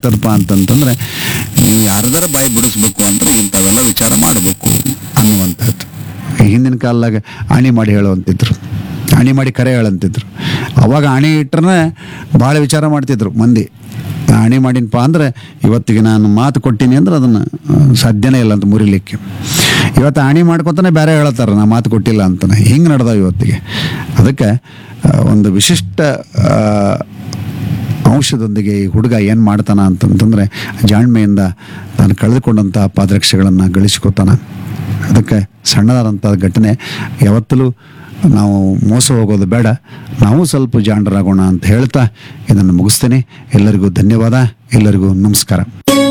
ಏನಾಗ್ತದಪ್ಪ ಅಂತಂತಂದ್ರೆ ನೀವು ಯಾರ್ದಾರ ಬಾಯಿ ಬಿಡಿಸ್ಬೇಕು ಅಂದ್ರೆ ಇಂಥವೆಲ್ಲ ವಿಚಾರ ಮಾಡಬೇಕು ಅನ್ನುವಂಥದ್ದು ಈ ಹಿಂದಿನ ಕಾಲದಾಗ ಆಣಿ ಮಾಡಿ ಹೇಳುವಂತಿದ್ರು ಆಣಿ ಮಾಡಿ ಕರೆ ಹೇಳಂತಿದ್ರು ಅವಾಗ ಆಣಿ ಇಟ್ರೆ ಭಾಳ ವಿಚಾರ ಮಾಡ್ತಿದ್ರು ಮಂದಿ ಆಣಿ ಮಾಡಿನಪ್ಪ ಅಂದ್ರೆ ಇವತ್ತಿಗೆ ನಾನು ಮಾತು ಕೊಟ್ಟಿನಿ ಅಂದ್ರೆ ಅದನ್ನು ಸಾಧ್ಯನೇ ಇಲ್ಲ ಅಂತ ಮುರಿಲಿಕ್ಕೆ ಇವತ್ತು ಆಣಿ ಮಾಡ್ಕೊತಾನೆ ಬೇರೆ ಹೇಳ್ತಾರೆ ನಾ ಮಾತು ಕೊಟ್ಟಿಲ್ಲ ಅಂತಾನೆ ಹಿಂಗೆ ನಡೆದಾವ ಇವತ್ತಿಗೆ ಅದಕ್ಕೆ ಆ, ಒಂದು ವಿಶಿಷ್ಟ ಆ, ಅಂಶದೊಂದಿಗೆ ಈ ಹುಡುಗ ಏನು ಮಾಡ್ತಾನ ಅಂತಂತಂದರೆ ಜಾಣ್ಮೆಯಿಂದ ತಾನು ಕಳೆದುಕೊಂಡಂಥ ಪಾದರಕ್ಷೆಗಳನ್ನು ಗಳಿಸ್ಕೊತಾನ ಅದಕ್ಕೆ ಸಣ್ಣದಾದಂಥ ಘಟನೆ ಯಾವತ್ತಲೂ ನಾವು ಮೋಸ ಹೋಗೋದು ಬೇಡ ನಾವು ಸ್ವಲ್ಪ ಜಾಣರಾಗೋಣ ಅಂತ ಹೇಳ್ತಾ ಇದನ್ನು ಮುಗಿಸ್ತೇನೆ ಎಲ್ಲರಿಗೂ ಧನ್ಯವಾದ ಎಲ್ಲರಿಗೂ ನಮಸ್ಕಾರ